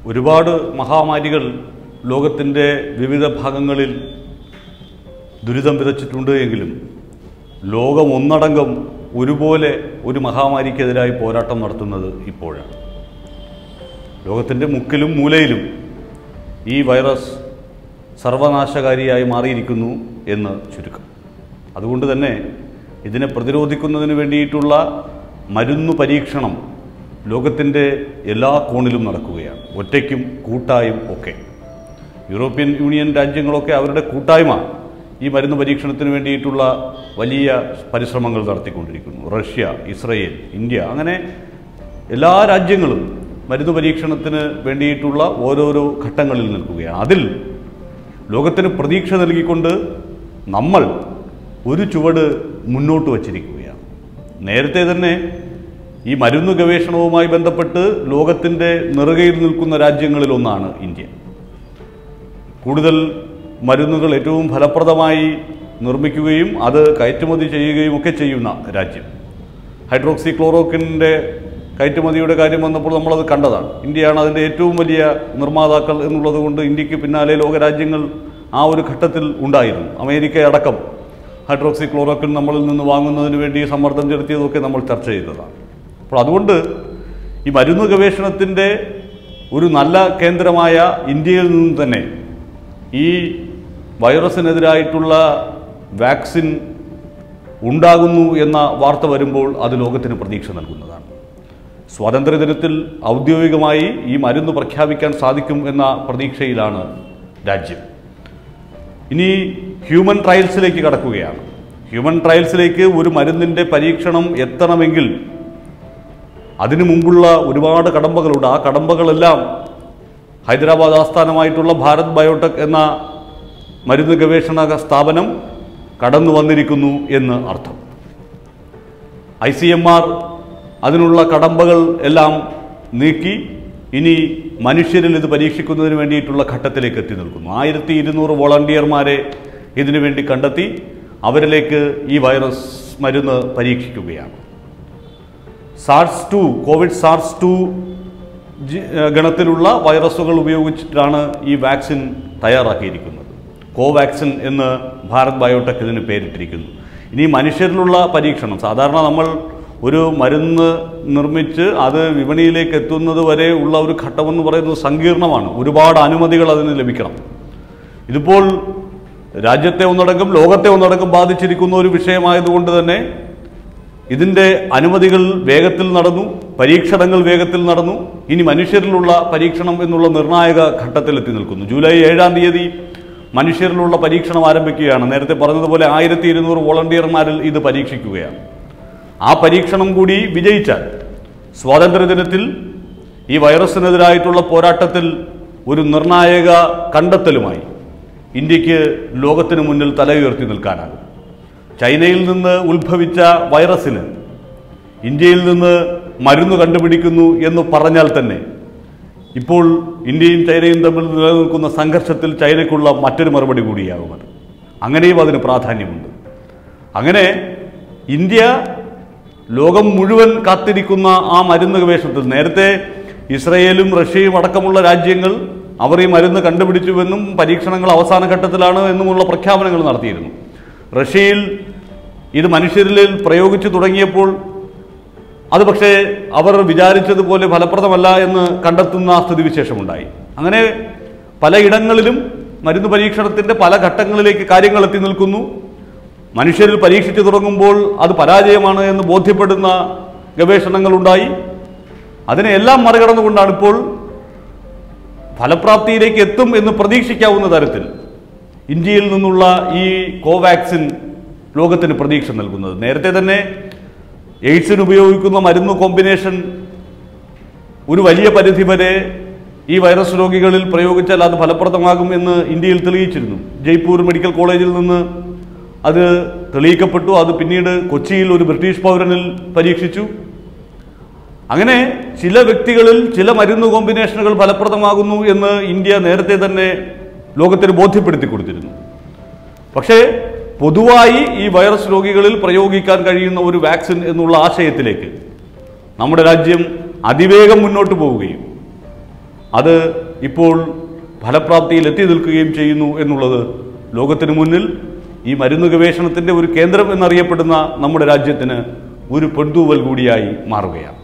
ഒരുപാട് മഹാമാരികൾ ലോകത്തിൻ്റെ വിവിധ ഭാഗങ്ങളിൽ ദുരിതം വിതച്ചിട്ടുണ്ട് എങ്കിലും ലോകം ഒന്നടങ്കം ഒരുപോലെ ഒരു മഹാമാരിക്കെതിരായി പോരാട്ടം നടത്തുന്നത് ഇപ്പോഴാണ് ലോകത്തിൻ്റെ മുക്കിലും മൂലയിലും ഈ വൈറസ് സർവനാശകാരിയായി മാറിയിരിക്കുന്നു എന്ന് ചുരുക്കം അതുകൊണ്ട് തന്നെ ഇതിനെ പ്രതിരോധിക്കുന്നതിന് വേണ്ടിയിട്ടുള്ള മരുന്ന് പരീക്ഷണം ലോകത്തിൻ്റെ എല്ലാ കോണിലും നടക്കുകയാണ് ഒറ്റയ്ക്കും കൂട്ടായും ഒക്കെ യൂറോപ്യൻ യൂണിയൻ രാജ്യങ്ങളൊക്കെ അവരുടെ കൂട്ടായ്മ ഈ മരുന്ന് പരീക്ഷണത്തിന് വേണ്ടിയിട്ടുള്ള വലിയ പരിശ്രമങ്ങൾ നടത്തിക്കൊണ്ടിരിക്കുന്നു റഷ്യ ഇസ്രയേൽ ഇന്ത്യ അങ്ങനെ എല്ലാ രാജ്യങ്ങളും മരുന്ന് പരീക്ഷണത്തിന് വേണ്ടിയിട്ടുള്ള ഓരോരോ ഘട്ടങ്ങളിൽ നിൽക്കുകയാണ് അതിൽ ലോകത്തിന് പ്രതീക്ഷ നൽകിക്കൊണ്ട് നമ്മൾ ഒരു ചുവട് മുന്നോട്ട് വച്ചിരിക്കുകയാണ് നേരത്തെ തന്നെ ഈ മരുന്ന് ഗവേഷണവുമായി ബന്ധപ്പെട്ട് ലോകത്തിൻ്റെ നെറുകയിൽ നിൽക്കുന്ന രാജ്യങ്ങളിലൊന്നാണ് ഇന്ത്യ കൂടുതൽ മരുന്നുകൾ ഏറ്റവും ഫലപ്രദമായി നിർമ്മിക്കുകയും അത് കയറ്റുമതി ചെയ്യുകയും ഒക്കെ ചെയ്യുന്ന രാജ്യം ഹൈഡ്രോക്സി ക്ലോറോക്കിൻ്റെ കയറ്റുമതിയുടെ കാര്യം വന്നപ്പോൾ നമ്മളത് കണ്ടതാണ് ഇന്ത്യയാണ് അതിൻ്റെ ഏറ്റവും വലിയ നിർമ്മാതാക്കൾ എന്നുള്ളത് കൊണ്ട് ഇന്ത്യക്ക് പിന്നാലെ ലോകരാജ്യങ്ങൾ ആ ഒരു ഘട്ടത്തിൽ ഉണ്ടായിരുന്നു അമേരിക്ക അടക്കം ഹൈഡ്രോക്സി ക്ലോറോക്കിൻ നമ്മളിൽ നിന്ന് വാങ്ങുന്നതിന് വേണ്ടി സമ്മർദ്ദം ചെലുത്തിയതൊക്കെ നമ്മൾ ചർച്ച ചെയ്തതാണ് അപ്പോൾ അതുകൊണ്ട് ഈ മരുന്ന് ഗവേഷണത്തിൻ്റെ ഒരു നല്ല കേന്ദ്രമായ ഇന്ത്യയിൽ നിന്ന് തന്നെ ഈ വൈറസിനെതിരായിട്ടുള്ള വാക്സിൻ ഉണ്ടാകുന്നു എന്ന വാർത്ത വരുമ്പോൾ അത് ലോകത്തിന് പ്രതീക്ഷ നൽകുന്നതാണ് സ്വാതന്ത്ര്യദിനത്തിൽ ഔദ്യോഗികമായി ഈ മരുന്ന് പ്രഖ്യാപിക്കാൻ സാധിക്കും എന്ന പ്രതീക്ഷയിലാണ് രാജ്യം ഇനി ഹ്യൂമൻ ട്രയൽസിലേക്ക് കടക്കുകയാണ് ഹ്യൂമൻ ട്രയൽസിലേക്ക് ഒരു മരുന്നിൻ്റെ പരീക്ഷണം എത്തണമെങ്കിൽ അതിനു മുമ്പുള്ള ഒരുപാട് കടമ്പകളുണ്ട് ആ കടമ്പകളെല്ലാം ഹൈദരാബാദ് ആസ്ഥാനമായിട്ടുള്ള ഭാരത് ബയോടെക് എന്ന മരുന്ന് ഗവേഷണ സ്ഥാപനം കടന്നു വന്നിരിക്കുന്നു എന്ന് അർത്ഥം ഐ സി എം ആർ അതിനുള്ള കടമ്പകൾ എല്ലാം നീക്കി ഇനി മനുഷ്യരിൽ ഇത് പരീക്ഷിക്കുന്നതിന് വേണ്ടിയിട്ടുള്ള ഘട്ടത്തിലേക്ക് എത്തി നിൽക്കുന്നു ആയിരത്തി ഇരുന്നൂറ് വോളണ്ടിയർമാരെ ഇതിനു വേണ്ടി കണ്ടെത്തി അവരിലേക്ക് ഈ വൈറസ് മരുന്ന് പരീക്ഷിക്കുകയാണ് SARS two covid SARS two ഗണത്തിലുള്ള വൈറസുകൾ ഉപയോഗിച്ചിട്ടാണ് ഈ വാക്സിൻ തയ്യാറാക്കിയിരിക്കുന്നത് കോവാക്സിൻ എന്ന് ഭാരത് ബയോടെക് ഇതിന് പേരിട്ടിരിക്കുന്നു ഇനി മനുഷ്യരിലുള്ള പരീക്ഷണം സാധാരണ നമ്മൾ ഒരു മരുന്ന് നിർമ്മിച്ച് അത് വിപണിയിലേക്ക് എത്തുന്നത് വരെ ഉള്ള ഒരു ഘട്ടമെന്ന് പറയുന്നത് സങ്കീർണമാണ് ഒരുപാട് അനുമതികൾ അതിന് ലഭിക്കണം ഇതിപ്പോൾ രാജ്യത്തെ ഒന്നടങ്കം ലോകത്തെ ഒന്നടങ്കം ബാധിച്ചിരിക്കുന്ന ഒരു വിഷയമായതുകൊണ്ട് തന്നെ ഇതിൻ്റെ അനുമതികൾ വേഗത്തിൽ നടന്നു പരീക്ഷണങ്ങൾ വേഗത്തിൽ നടന്നു ഇനി മനുഷ്യരിലുള്ള പരീക്ഷണം എന്നുള്ള നിർണായക ഘട്ടത്തിലെത്തി നിൽക്കുന്നു ജൂലൈ ഏഴാം തീയതി മനുഷ്യരിലുള്ള പരീക്ഷണം ആരംഭിക്കുകയാണ് നേരത്തെ പറഞ്ഞതുപോലെ ആയിരത്തി ഇരുന്നൂറ് വോളണ്ടിയർമാരിൽ ഇത് പരീക്ഷിക്കുകയാണ് ആ പരീക്ഷണം കൂടി വിജയിച്ചാൽ സ്വാതന്ത്ര്യദിനത്തിൽ ഈ വൈറസിനെതിരായിട്ടുള്ള പോരാട്ടത്തിൽ ഒരു നിർണായക കണ്ടെത്തലുമായി ഇന്ത്യക്ക് ലോകത്തിന് മുന്നിൽ തലയുയർത്തി നിൽക്കാനാകും ചൈനയിൽ നിന്ന് ഉത്ഭവിച്ച വൈറസിന് ഇന്ത്യയിൽ നിന്ന് മരുന്ന് കണ്ടുപിടിക്കുന്നു എന്ന് പറഞ്ഞാൽ തന്നെ ഇപ്പോൾ ഇന്ത്യയും ചൈനയും തമ്മിൽ നിലനിൽക്കുന്ന സംഘർഷത്തിൽ ചൈനയ്ക്കുള്ള മറ്റൊരു മറുപടി കൂടിയാകും അത് അങ്ങനെയും അതിന് പ്രാധാന്യമുണ്ട് അങ്ങനെ ഇന്ത്യ ലോകം മുഴുവൻ കാത്തിരിക്കുന്ന ആ മരുന്ന് ഗവേഷണത്തിൽ നേരത്തെ ഇസ്രയേലും റഷ്യയും അടക്കമുള്ള രാജ്യങ്ങൾ അവർ ഈ മരുന്ന് കണ്ടുപിടിച്ചുവെന്നും പരീക്ഷണങ്ങൾ അവസാന ഘട്ടത്തിലാണ് എന്നുമുള്ള പ്രഖ്യാപനങ്ങൾ നടത്തിയിരുന്നു റഷ്യയിൽ ഇത് മനുഷ്യരിൽ പ്രയോഗിച്ചു തുടങ്ങിയപ്പോൾ അത് പക്ഷേ അവർ വിചാരിച്ചതുപോലെ ഫലപ്രദമല്ല എന്ന് കണ്ടെത്തുന്ന സ്ഥിതിവിശേഷമുണ്ടായി അങ്ങനെ പലയിടങ്ങളിലും മരുന്ന് പരീക്ഷണത്തിൻ്റെ പല ഘട്ടങ്ങളിലേക്ക് കാര്യങ്ങൾ എത്തി നിൽക്കുന്നു മനുഷ്യരിൽ പരീക്ഷിച്ചു തുടങ്ങുമ്പോൾ അത് പരാജയമാണ് എന്ന് ബോധ്യപ്പെടുന്ന ഗവേഷണങ്ങളുണ്ടായി അതിനെ എല്ലാം മറികടന്നുകൊണ്ടാണ് ഇപ്പോൾ ഫലപ്രാപ്തിയിലേക്ക് എത്തും എന്ന് പ്രതീക്ഷിക്കാവുന്ന തരത്തിൽ ഇന്ത്യയിൽ നിന്നുള്ള ഈ കോവാക്സിൻ ലോകത്തിന് പ്രതീക്ഷ നൽകുന്നത് നേരത്തെ തന്നെ എയ്ഡ്സിന് ഉപയോഗിക്കുന്ന മരുന്ന് കോമ്പിനേഷൻ ഒരു വലിയ പരിധി വരെ ഈ വൈറസ് രോഗികളിൽ പ്രയോഗിച്ചാൽ അത് ഫലപ്രദമാകും എന്ന് ഇന്ത്യയിൽ തെളിയിച്ചിരുന്നു ജയ്പൂർ മെഡിക്കൽ കോളേജിൽ നിന്ന് അത് തെളിയിക്കപ്പെട്ടു അത് പിന്നീട് കൊച്ചിയിൽ ഒരു ബ്രിട്ടീഷ് പൗരനിൽ പരീക്ഷിച്ചു അങ്ങനെ ചില വ്യക്തികളിൽ ചില മരുന്ന് കോമ്പിനേഷനുകൾ ഫലപ്രദമാകുന്നു എന്ന് ഇന്ത്യ നേരത്തെ തന്നെ ലോകത്തിന് ബോധ്യപ്പെടുത്തി കൊടുത്തിരുന്നു പക്ഷേ പൊതുവായി ഈ വൈറസ് രോഗികളിൽ പ്രയോഗിക്കാൻ കഴിയുന്ന ഒരു വാക്സിൻ എന്നുള്ള ആശയത്തിലേക്ക് നമ്മുടെ രാജ്യം അതിവേഗം മുന്നോട്ട് പോവുകയും അത് ഇപ്പോൾ ഫലപ്രാപ്തിയിൽ എത്തി നിൽക്കുകയും ചെയ്യുന്നു എന്നുള്ളത് ലോകത്തിന് മുന്നിൽ ഈ മരുന്ന് ഗവേഷണത്തിൻ്റെ ഒരു കേന്ദ്രം എന്നറിയപ്പെടുന്ന നമ്മുടെ രാജ്യത്തിന് ഒരു പൊൻതൂവൽ കൂടിയായി മാറുകയാണ്